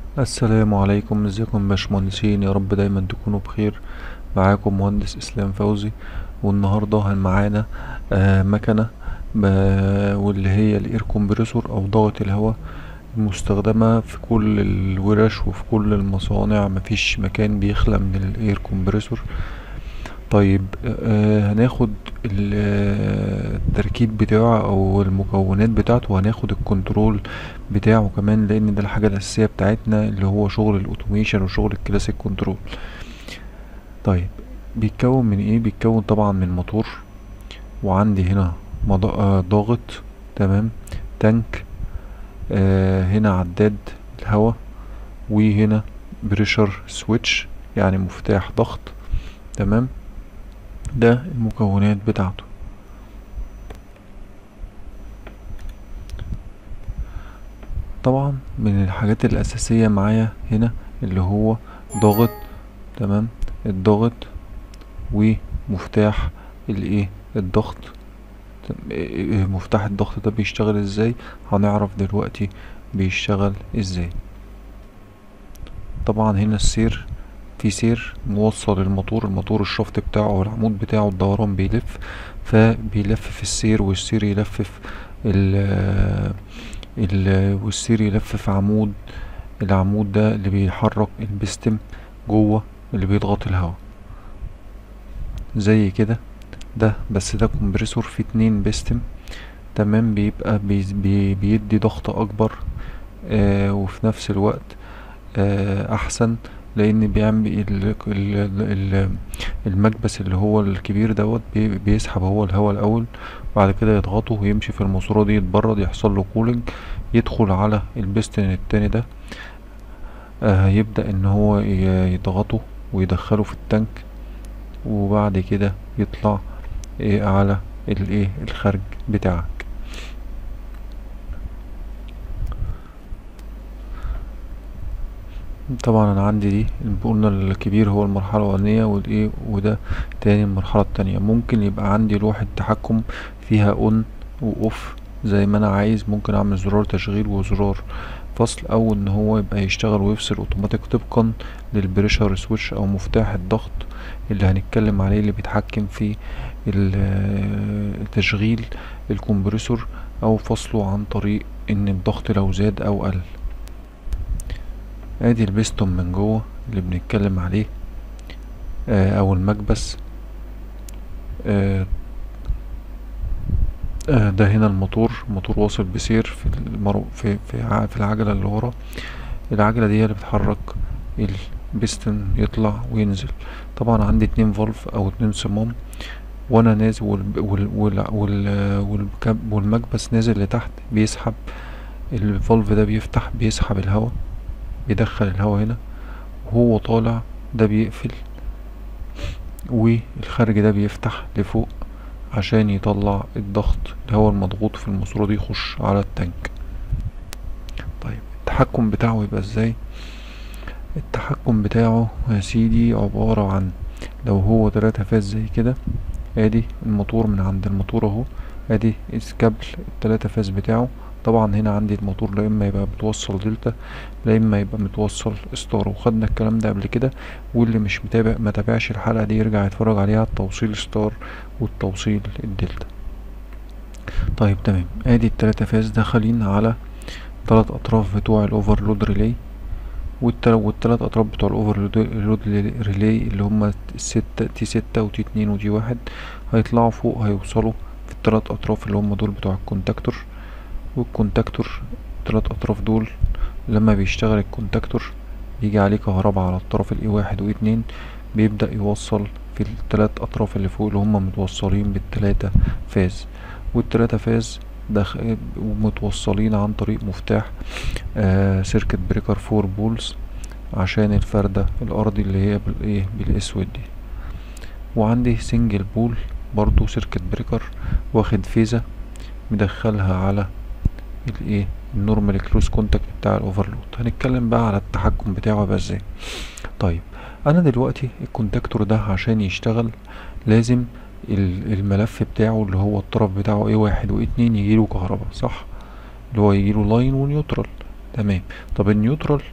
السلام عليكم ازيكم باشمهندسين يا رب دايما تكونوا بخير معاكم مهندس اسلام فوزي والنهارده هن معانا آه مكنه ب- واللي هي الاير كومبريسور او ضغط الهواء المستخدمه في كل الورش وفي كل المصانع مفيش مكان بيخلى من الاير كومبريسور طيب آه هناخد ال- آه، التركيب بتاعه او المكونات بتاعته وهناخد الكنترول بتاعه كمان لان ده الحاجة الاساسية بتاعتنا اللي هو شغل الاوتوميشن وشغل الكلاسيك كنترول طيب بيتكون من ايه بيتكون طبعا من موتور وعندي هنا مض- آه، ضاغط تمام تانك آه هنا عداد الهواء وهنا بريشر سويتش يعني مفتاح ضغط تمام ده المكونات بتاعته طبعا من الحاجات الأساسية معايا هنا اللي هو ضغط تمام الضغط ومفتاح الايه الضغط تم- إيه- إيه مفتاح الضغط ده بيشتغل ازاي هنعرف دلوقتي بيشتغل ازاي طبعا هنا السير في سير موصل الموتور الموتور الشفط بتاعه او العمود بتاعه الدوران بيلف فبيلف في السير والسير يلفف ال ال والسير يلفف عمود العمود ده اللي بيحرك البستم جوه اللي بيضغط الهواء زي كده ده بس ده كومبريسور فيه اتنين بستم تمام بيبقى بي بي بيدي ضغط اكبر آه وفي نفس الوقت آه احسن لان بيعمل ال ال ال المكبس اللي هو الكبير دوت بي بيسحب هو الهواء الاول وبعد كده يضغطه ويمشي في الماسورة دي يتبرد يحصل له كولينج يدخل على البستن التاني ده آه يبدأ ان هو ي- يضغطه ويدخله في التانك وبعد كده يطلع إيه على الايه الخارج بتاعك طبعا انا عندي دي اللي قلنا الكبير هو المرحلة الاولانية والايه وده تاني المرحلة التانية ممكن يبقى عندي لوحة تحكم فيها اون واوف زي ما انا عايز ممكن اعمل زرار تشغيل وزرار فصل او ان هو يبقى يشتغل ويفصل اوتوماتيك طبقا للبريشر سويتش او مفتاح الضغط اللي هنتكلم عليه اللي بيتحكم في ال- تشغيل الكمبريسور او فصله عن طريق ان الضغط لو زاد او قل ادي البستون من جوه اللي بنتكلم عليه آه او المكبس آه آه ده هنا الموتور موتور واصل بسير في المرو في في, ع- في العجلة اللي ورا العجلة دي هي اللي بتحرك البستن يطلع وينزل طبعا عندي اتنين فولف او اتنين صمام وانا نازل وال وال وال وال والكب- والمكبس نازل لتحت بيسحب الفولف ده بيفتح بيسحب الهواء بيدخل الهواء هنا وهو طالع ده بيقفل والخارج ده بيفتح لفوق عشان يطلع الضغط الهواء المضغوط في الماسورة دي يخش على التانك طيب التحكم بتاعه يبقى ازاي التحكم بتاعه يا سيدي عبارة عن لو هو تلاتة فاز زي كده ادي الموتور من عند الموتور اهو ادي الكابل التلاتة فاز بتاعه طبعا هنا عندي الموتور لا اما يبقى متوصل دلتا لا اما يبقى متوصل ستار وخدنا الكلام ده قبل كده واللي مش متابع ما تابعش الحلقة دي يرجع يتفرج عليها التوصيل ستار والتوصيل الدلتا طيب تمام ادي التلاتة فاز داخلين على تلات اطراف بتوع الاوفرلود ريلي والتل- والتلات اطراف بتوع الاوفرلود ريلي اللي هما الستة تي ستة وتي اتنين وتي واحد هيطلعوا فوق هيوصلوا في التلات اطراف اللي هما دول بتوع الكونتاكتور والكونتاكتور التلات اطراف دول لما بيشتغل الكونتاكتور يجي عليه كهرباء على الطرف الاي واحد واي اتنين بيبدأ يوصل في التلات اطراف اللي فوق اللي هما متوصلين بالتلاتة فاز والتلاتة فاز دخ... ومتوصلين عن طريق مفتاح آه سيركت بريكر فور بولز عشان الفردة الأرضي اللي هي بالإيه بالأسود دي وعندي سنجل بول برضو سيركت بريكر واخد فيزا مدخلها على الايه النورمال كلوز كونتاكت بتاع الاوفرلود هنتكلم بقى على التحكم بتاعه يبقى ازاي طيب انا دلوقتي الكونتاكتور ده عشان يشتغل لازم ال- الملف بتاعه اللي هو الطرف بتاعه ايه واحد وايه اتنين يجيله كهرباء صح اللي هو يجيله لاين ونيوترال تمام طب النيوترال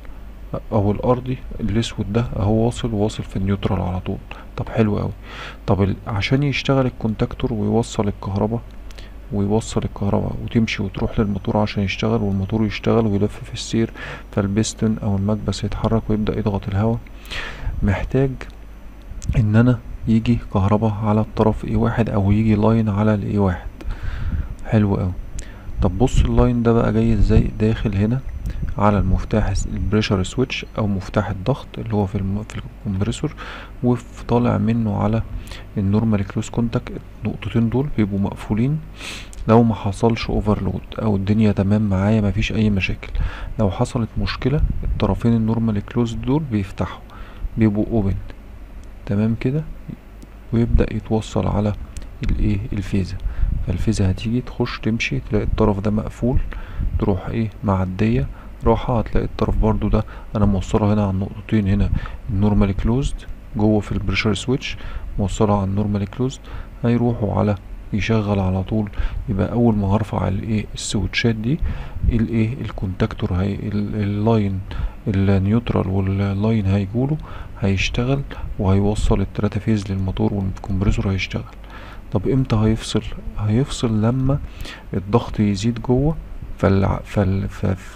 او الارضي الاسود ده اهو واصل واصل في النيوترال على طول طب حلو قوي طب ال- عشان يشتغل الكونتاكتور ويوصل الكهرباء ويوصل الكهرباء وتمشي وتروح للموتور عشان يشتغل والموتور يشتغل ويلف في السير فالبستن او المكبس يتحرك ويبدأ يضغط الهواء محتاج ان انا يجي كهرباء على الطرف اي واحد او يجي لاين على الاي واحد حلو قوي طب بص اللاين ده بقى جاي ازاي داخل هنا على المفتاح البريشر سويتش او مفتاح الضغط اللي هو في الم... في الكمبريسور وطالع منه على النورمال كلوز كونتاكت النقطتين دول بيبقوا مقفولين لو ما حصلش اوفرلود او الدنيا تمام معايا مفيش اي مشاكل لو حصلت مشكلة الطرفين النورمال كلوز دول بيفتحوا بيبقوا اوبن تمام كده ويبدأ يتوصل على الايه الفيزا فالفيزا هتيجي تخش تمشي تلاقي الطرف ده مقفول تروح ايه معدية راحة هتلاقي الطرف برضو ده انا موصلها هنا على النقطتين هنا النورمال كلوزد جوه في البريشر سويتش موصلها على النورمال كلوزد هيروحوا على يشغل على طول يبقى اول ما هرفع الايه السويتشات دي الايه الكونتاكتور هي ال- اللاين النيوترال واللاين هيجوله هيشتغل وهيوصل التلاتة فيز للموتور والكمبريسور هيشتغل طب امتى هيفصل هيفصل لما الضغط يزيد جوه فال فال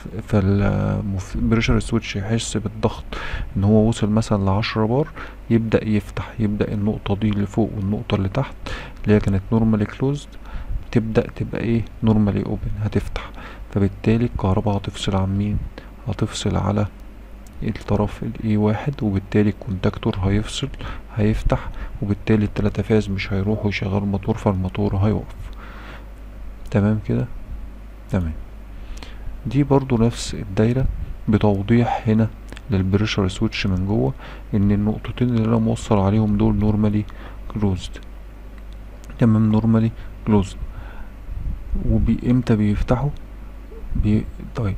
فالبريشر سويتش يحس بالضغط ان هو وصل مثلا لعشرة بار يبدأ يفتح يبدأ النقطة دي اللي فوق والنقطة اللي تحت اللي هي كانت نورمالي كلوزد تبدأ تبقى ايه نورمالي اوبن هتفتح فبالتالي الكهرباء هتفصل عن مين هتفصل على الطرف الاي واحد وبالتالي الكونتاكتور هيفصل هيفتح وبالتالي التلاتة فاز مش هيروحوا يشغلوا الموتور فالموتور هيقف تمام كده تمام دي برضو نفس الدايرة بتوضيح هنا للبريشر سويتش من جوه ان النقطتين اللي انا موصل عليهم دول نورمالي كلوزد تمام نورمالي كلوزد وامتى بيفتحوا بي... طيب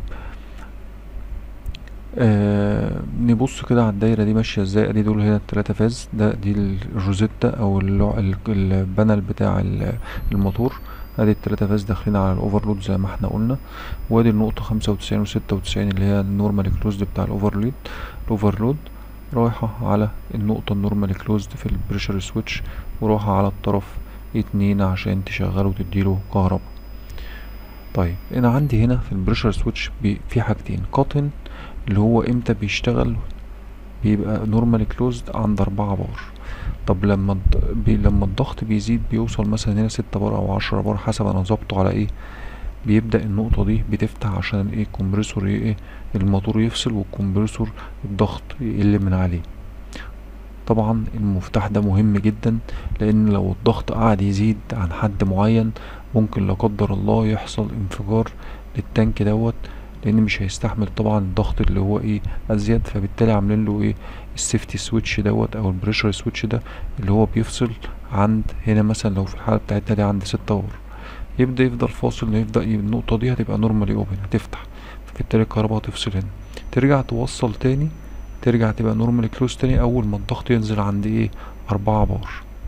آه نبص كده على الدايرة دي ماشية ازاي ادي دول هنا التلاتة فاز ده دي الروزيتا او اللع- ال- البانل بتاع ال- الموتور ادي التلاتة فاز داخلين على الاوفرلود زي ما احنا قلنا وادي النقطة خمسة وتسعين وستة وتسعين اللي هي النورمال كلوزد بتاع الاوفرلود الاوفرلود رايحة على النقطة النورمال كلوزد في البريشر سويتش ورايحة على الطرف اتنين عشان تشغله وتديله كهرباء طيب انا عندي هنا في البريشر سويتش بي- في حاجتين قطن اللي هو امتى بيشتغل بيبقى نورمال كلوزد عند أربعة بار طب لما الض- بي لما الضغط بيزيد بيوصل مثلا هنا ستة بار أو عشرة بار حسب أنا ظابطه على ايه بيبدأ النقطة دي بتفتح عشان ايه الكمبريسور ي- ايه الموتور يفصل والكمبريسور الضغط يقل من عليه طبعا المفتاح ده مهم جدا لان لو الضغط قعد يزيد عن حد معين ممكن لا قدر الله يحصل انفجار للتانك دوت لان مش هيستحمل طبعا الضغط اللي هو ايه ازيد فبالتالي عاملين له ايه السيفتي سويتش دوت او البريشر سويتش ده اللي هو بيفصل عند هنا مثلا لو في الحاله بتاعتنا دي عند ستة اور يبدا يفضل فاصل يبدا ي- النقطه دي هتبقى نورمالي اوبن هتفتح فبالتالي الكهرباء هتفصل هنا ترجع توصل تاني ترجع تبقى نورمالي كلوز تاني اول ما الضغط ينزل عند ايه أربعة بار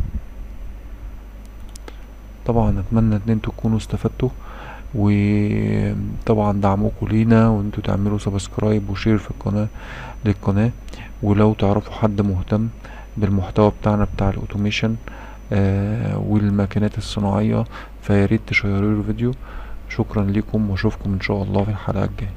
طبعا اتمنى ان انتوا تكونوا استفدتوا وطبعا دعمكم لينا وانتوا تعملوا سبسكرايب وشير في القناة للقناة ولو تعرفوا حد مهتم بالمحتوى بتاعنا بتاع الاوتوميشن آه والماكينات الصناعية فياريت تشيروا له الفيديو شكرا لكم واشوفكم ان شاء الله في الحلقة الجاية